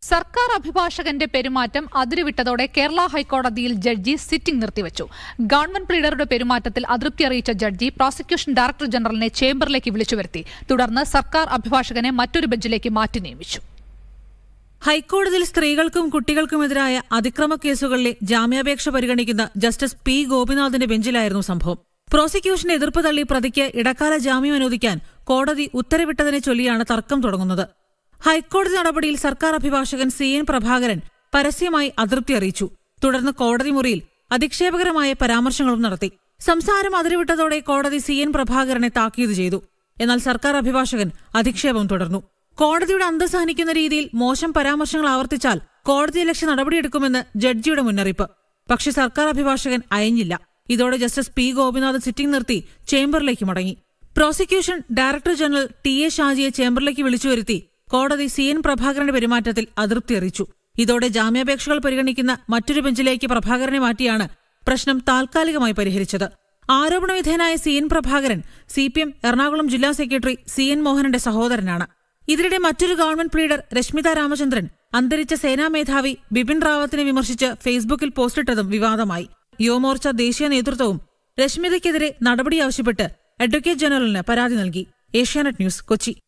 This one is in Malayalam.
സർക്കാർ അഭിഭാഷകന്റെ പെരുമാറ്റം അതിരുവിട്ടതോടെ കേരള ഹൈക്കോടതിയിൽ ജഡ്ജി സിറ്റിംഗ് നിർത്തിവച്ചു ഗവൺമെന്റ് പ്ലീഡറുടെ പെരുമാറ്റത്തിൽ അതൃപ്തി അറിയിച്ച ജഡ്ജി പ്രോസിക്യൂഷൻ ഡയറക്ടർ ജനറലിനെ ചേംബറിലേക്ക് വിളിച്ചു വരുത്തി തുടർന്ന് സർക്കാർ അഭിഭാഷകനെ മറ്റൊരു ബെഞ്ചിലേക്ക് മാറ്റി നിയമിച്ചു ഹൈക്കോടതിയിൽ സ്ത്രീകൾക്കും കുട്ടികൾക്കുമെതിരായ അതിക്രമ കേസുകളിലെ ജാമ്യാപേക്ഷ പരിഗണിക്കുന്ന ജസ്റ്റിസ് പി ഗോപിനാഥിന്റെ ബെഞ്ചിലായിരുന്നു സംഭവം പ്രോസിക്യൂഷൻ എതിർപ്പ് തള്ളി പ്രതിക്ക് ഇടക്കാല ജാമ്യം അനുവദിക്കാൻ കോടതി ഉത്തരവിട്ടതിനെ ചൊല്ലിയാണ് തർക്കം തുടങ്ങുന്നത് ഹൈക്കോടതി നടപടിയിൽ സർക്കാർ അഭിഭാഷകൻ സി എൻ പ്രഭാകരൻ പരസ്യമായി അതൃപ്തി അറിയിച്ചു തുടർന്ന് കോടതി മുറിയിൽ അധിക്ഷേപകരമായ പരാമർശങ്ങളും നടത്തി സംസാരം അതിരുവിട്ടതോടെ കോടതി സി എൻ പ്രഭാകരനെ താക്കീത് ചെയ്തു എന്നാൽ സർക്കാർ അഭിഭാഷകൻ അധിക്ഷേപം തുടർന്നു കോടതിയുടെ അന്തസ് ഹനിക്കുന്ന രീതിയിൽ മോശം പരാമർശങ്ങൾ ആവർത്തിച്ചാൽ കോടതിയലക്ഷ്യ നടപടിയെടുക്കുമെന്ന് ജഡ്ജിയുടെ മുന്നറിയിപ്പ് പക്ഷെ സർക്കാർ അഭിഭാഷകൻ അയഞ്ഞില്ല ഇതോടെ ജസ്റ്റിസ് പി ഗോപിനാഥ് സിറ്റിംഗ് നിർത്തി ചേംബറിലേക്ക് മടങ്ങി prosecution director general T A ഷാജിയെ ചേംബറിലേക്ക് വിളിച്ചു വരുത്തി കോടതി സി എൻ പ്രഭാകരന്റെ പെരുമാറ്റത്തിൽ അതൃപ്തി അറിയിച്ചു ഇതോടെ ജാമ്യാപേക്ഷകൾ പരിഗണിക്കുന്ന മറ്റൊരു ബെഞ്ചിലേക്ക് പ്രഭാകരനെ മാറ്റിയാണ് പ്രശ്നം താൽക്കാലികമായി പരിഹരിച്ചത് ആരോപണവിധേയനായ C N Prabhakaran C P M Ernakulam ജില്ലാ സെക്രട്ടറി സി എൻ മോഹനന്റെ സഹോദരനാണ് ഇതിനിടെ മറ്റൊരു ഗവൺമെന്റ് പ്ലീഡർ രശ്മിത രാമചന്ദ്രൻ അന്തരിച്ച സേനാ മേധാവി ബിപിൻ റാവത്തിനെ വിമർശിച്ച് ഫേസ്ബുക്കിൽ പോസ്റ്റിട്ടതും വിവാദമായി യുവമോർച്ച ദേശീയ നേതൃത്വവും രശ്മിതയ്ക്കെതിരെ നടപടി ആവശ്യപ്പെട്ട് അഡ്വക്കേറ്റ് ജനറലിന് പരാതി നൽകി ഏഷ്യാനെറ്റ് ന്യൂസ് കൊച്ചി